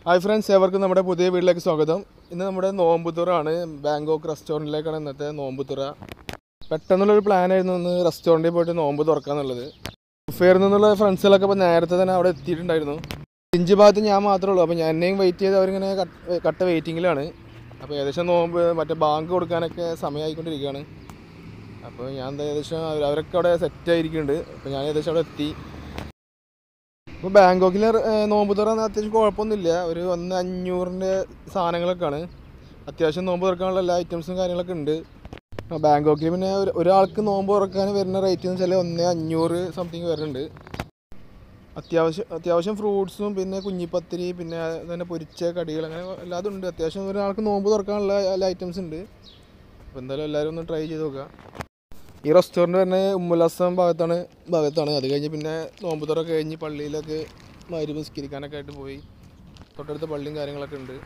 Hi friends ഏവർക്കും നമ്മുടെ പുതിയ വീട്ടിലേക്ക് സ്വാഗതം ഇന്ന് നമ്മുടെ നോമ്പുതുറാണ് ബാങ്കോക്ക് റെസ്റ്റോറൻറ്റിലേക്കാണ് ഇന്നത്തെ നോമ്പുതുറ പെട്ടെന്നുള്ളൊരു പ്ലാനായിരുന്നു ഇന്ന് റെസ്റ്റോറൻറ്റിൽ പോയിട്ട് നോമ്പ് തുറക്കാന്നുള്ളത് ഫെയറിൽ നിന്നുള്ള ഫ്രണ്ട്സുകളൊക്കെ ഇപ്പോൾ നേരത്തെ തന്നെ അവിടെ എത്തിയിട്ടുണ്ടായിരുന്നു ഇഞ്ച് ഭാഗത്ത് ഞാൻ മാത്രമേ ഉള്ളൂ അപ്പോൾ ഞാൻ എന്നെയും വെയിറ്റ് ചെയ്ത് അവരിങ്ങനെ കട്ട് കട്ട വെയിറ്റിങ്ങിലാണ് അപ്പോൾ ഏകദേശം നോമ്പ് മറ്റേ ബാങ്ക് കൊടുക്കാനൊക്കെ സമയമായിക്കൊണ്ടിരിക്കുകയാണ് അപ്പോൾ ഞാൻ എന്താ ഏകദേശം അവർ- അവരൊക്കെ അവിടെ സെറ്റ് ആയിരിക്കുന്നുണ്ട് അപ്പോൾ ഞാൻ ഏകദേശം അവിടെ എത്തി ഇപ്പോൾ ബാങ്കോക്കിൽ നോമ്പ് തുറ അത്യാവശ്യം കുഴപ്പമൊന്നുമില്ല ഒരു ഒന്ന് അഞ്ഞൂറിൻ്റെ സാധനങ്ങളൊക്കെയാണ് അത്യാവശ്യം നോമ്പ് തുറക്കാനുള്ള എല്ലാ ഐറ്റംസും കാര്യങ്ങളൊക്കെ ഉണ്ട് ആ, ബാങ്കോക്കിൽ പിന്നെ ഒരു- ഒരാൾക്ക് നോമ്പ് തുറക്കാൻ വരുന്ന റേറ്റ് എന്ന് വെച്ചാൽ ഒന്ന് അഞ്ഞൂറ് സംതിങ് വരുന്നുണ്ട് അത്യാവശ്യം അത്യാവശ്യം ഫ്രൂട്ട്സും പിന്നെ കുഞ്ഞിപ്പത്തിരി പിന്നെ തന്നെ പൊരിച്ച കടികൾ അങ്ങനെ എല്ലാതും ഉണ്ട് അത്യാവശ്യം ഒരാൾക്ക് നോമ്പ് തുറക്കാനുള്ള എല്ലാ ഐറ്റംസ് ഉണ്ട് അപ്പോൾ എന്തായാലും എല്ലാവരും ഒന്ന് ട്രൈ ചെയ്ത് നോക്കുക ഈ റെസ്റ്റോറൻറ്റ് തന്നെ ഉമ്മുലസം ഭാഗത്താണ് ഭാഗത്താണ് അത് കഴിഞ്ഞ് പിന്നെ നോമ്പ് തുറ കഴിഞ്ഞ് പള്ളിയിലൊക്കെ മരി നിസ്കരിക്കാനൊക്കെ ആയിട്ട് പോയി തൊട്ടടുത്ത പള്ളിയും കാര്യങ്ങളൊക്കെ ഉണ്ട്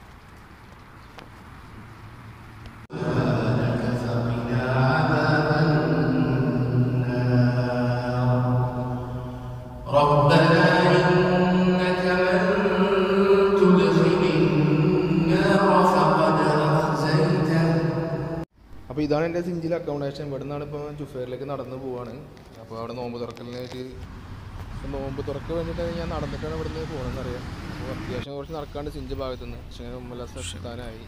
ربنا إنك من تدخل النار فقد أخزيته അപ്പോൾ ഇതാണ് എൻ്റെ സിഞ്ചിൽ അക്കോമഡേഷൻ ഇവിടെ നിന്നാണ് ഇപ്പോൾ ജുഫേറിലേക്ക് നടന്ന് പോവാണ് അപ്പോൾ അവിടെ നോമ്പ് തുറക്കലിനായിട്ട് ഇപ്പം നോമ്പ് തുറക്ക് വേണ്ടിയിട്ട് ഞാൻ നടന്നിട്ടാണ് ഇവിടെ നിന്ന് പോകണമെന്ന് അറിയാം അപ്പോൾ അത്യാവശ്യം കുറച്ച് നടക്കാണ്ട് സിഞ്ച് ഭാഗത്തു നിന്ന് പക്ഷേ ഇങ്ങനെ ഉമ്മലസം എത്താനായി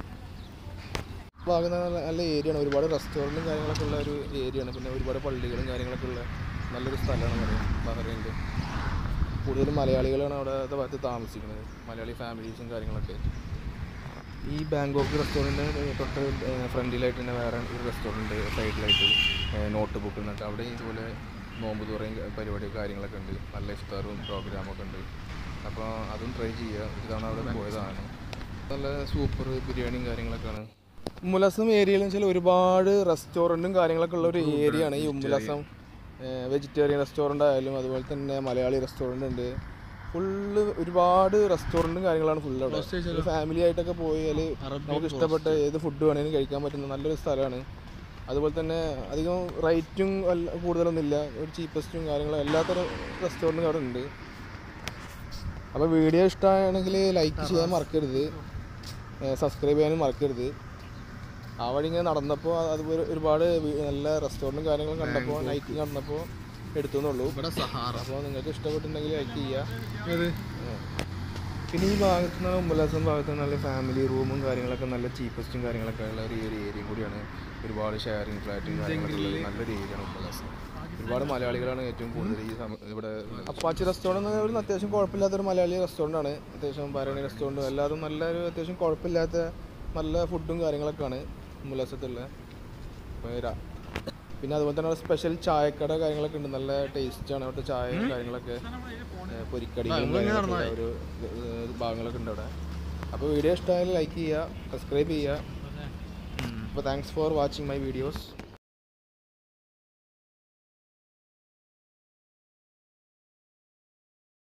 ഭാഗം നല്ല നല്ല ഏരിയ ആണ് ഒരുപാട് റെസ്റ്റോറൻറ്റും കാര്യങ്ങളൊക്കെ ഉള്ള ഒരു ഏരിയ ആണ് പിന്നെ ഒരുപാട് പള്ളികളും കാര്യങ്ങളൊക്കെ ഉള്ള നല്ലൊരു സ്ഥലമാണ് പറയാം ബഹ്റൈനിൽ കൂടുതലും മലയാളികളാണ് അവിടെ ഭാഗത്ത് താമസിക്കുന്നത് മലയാളി ഫാമിലീസും കാര്യങ്ങളൊക്കെ ഈ ബാങ്കോക്ക് റെസ്റ്റോറൻറ്റ് തൊട്ട് ഫ്രണ്ടിലായിട്ട് തന്നെ വേറെ ഒരു റെസ്റ്റോറൻറ്റ് സൈഡിലായിട്ട് നോട്ട് ബുക്ക് എന്നിട്ട് അവിടെ ഇതുപോലെ നോമ്പ് തുറയും പരിപാടി കാര്യങ്ങളൊക്കെ ഉണ്ട് നല്ല ഇഫ്താറും പ്രോഗ്രാമൊക്കെ ഉണ്ട് അപ്പോൾ അതും ട്രൈ ചെയ്യുക ഇതാണ് അവിടെ പോയതാണ് നല്ല സൂപ്പർ ബിരിയാണിയും കാര്യങ്ങളൊക്കെയാണ് ഉമ്മുലസം ഏരിയയിൽ വെച്ചാൽ ഒരുപാട് റെസ്റ്റോറൻറ്റും കാര്യങ്ങളൊക്കെ ഉള്ള ഒരു ഏരിയ ആണ് ഈ ഉമ്മുലസം വെജിറ്റേറിയൻ റെസ്റ്റോറൻ്റ് ആയാലും അതുപോലെ തന്നെ മലയാളി റെസ്റ്റോറൻ്റ് ഉണ്ട് ഫുള്ള് ഒരുപാട് റെസ്റ്റോറൻറ്റും കാര്യങ്ങളാണ് ഫുള്ള് അവിടെ ഫാമിലി ആയിട്ടൊക്കെ പോയാൽ നമുക്ക് ഇഷ്ടപ്പെട്ട ഏത് ഫുഡ് വേണമെങ്കിലും കഴിക്കാൻ പറ്റുന്ന നല്ലൊരു സ്ഥലമാണ് അതുപോലെ തന്നെ അധികം റേറ്റും കൂടുതലൊന്നുമില്ല ഒരു ചീപ്പസ്റ്റും കാര്യങ്ങളും എല്ലാത്തരം റെസ്റ്റോറൻറ്റും അവിടെ ഉണ്ട് അപ്പോൾ വീഡിയോ ഇഷ്ടമാണെങ്കിൽ ലൈക്ക് ചെയ്യാൻ മറക്കരുത് സബ്സ്ക്രൈബ് ചെയ്യാനും മറക്കരുത് ആ വഴി ഇങ്ങനെ നടന്നപ്പോൾ അതുപോലെ ഒരുപാട് വി- നല്ല റെസ്റ്റോറൻറ്റും കാര്യങ്ങളും കണ്ടപ്പോൾ നൈറ്റ് നടന്നപ്പോൾ എടുത്തു എന്നുള്ളൂ ഇവിടെ സഹാറ അപ്പോൾ നിങ്ങൾക്ക് ഇഷ്ടപ്പെട്ടിട്ടുണ്ടെങ്കിൽ ലൈക്ക് ചെയ്യുക ഉം. പിന്നെ ഈ ഭാഗത്ത് നിന്ന് ഉമ്മലാസം ഭാഗത്ത് നിന്ന് നല്ല ഫാമിലി റൂമും കാര്യങ്ങളൊക്കെ നല്ല ചീപ്പസ്റ്റും കാര്യങ്ങളൊക്കെ ഉള്ള ഒരു ഏരിയ ഏരിയയും കൂടിയാണ് ഒരുപാട് ഷെയറിങ് ഫ്ലാറ്റ് കാര്യങ്ങളൊക്കെ ഉള്ള നല്ലൊരു ഏരിയയാണ് ഉമ്മലാസം ഒരുപാട് മലയാളികളാണ് ഏറ്റവും കൂടുതൽ ഈ സമ- ഇവിടെ അപ്പാച്ചി റെസ്റ്റോറൻറ്റ് ഒരു അത്യാവശ്യം കുഴപ്പമില്ലാത്തൊരു മലയാളി റെസ്റ്റോറൻ്റ് ആണ് അത്യാവശ്യം ഭരണി റെസ്റ്റോറൻറ്റും എല്ലാതും നല്ല ഒരു അത്യാവശ്യം കുഴപ്പമില്ലാത്ത നല്ല ഫുഡും കാര്യങ്ങളൊക്കെയാണ് ഉമ്മലാസത്തുള്ള അപ്പോൾ രാ- പിന്നെ അതുപോലെ തന്നെ സ്പെഷ്യൽ ചായക്കട കാര്യങ്ങളൊക്കെ ഉണ്ട് നല്ല ടേസ്റ്റാണ് അവിടുത്തെ ചായ കാര്യങ്ങളൊക്കെ ഏഹ് പൊരിക്കടികളും കാര്യങ്ങളൊക്കെ ഉള്ള ഒരു ഏഹ് ഭാഗങ്ങളൊക്കെ ഉണ്ട് അവിടെ അപ്പോൾ വീഡിയോ ഇഷ്ടമായാലും ലൈക്ക് ചെയ്യുക സബ്സ്ക്രൈബ് ചെയ്യുക അപ്പോൾ thanks for watching my videos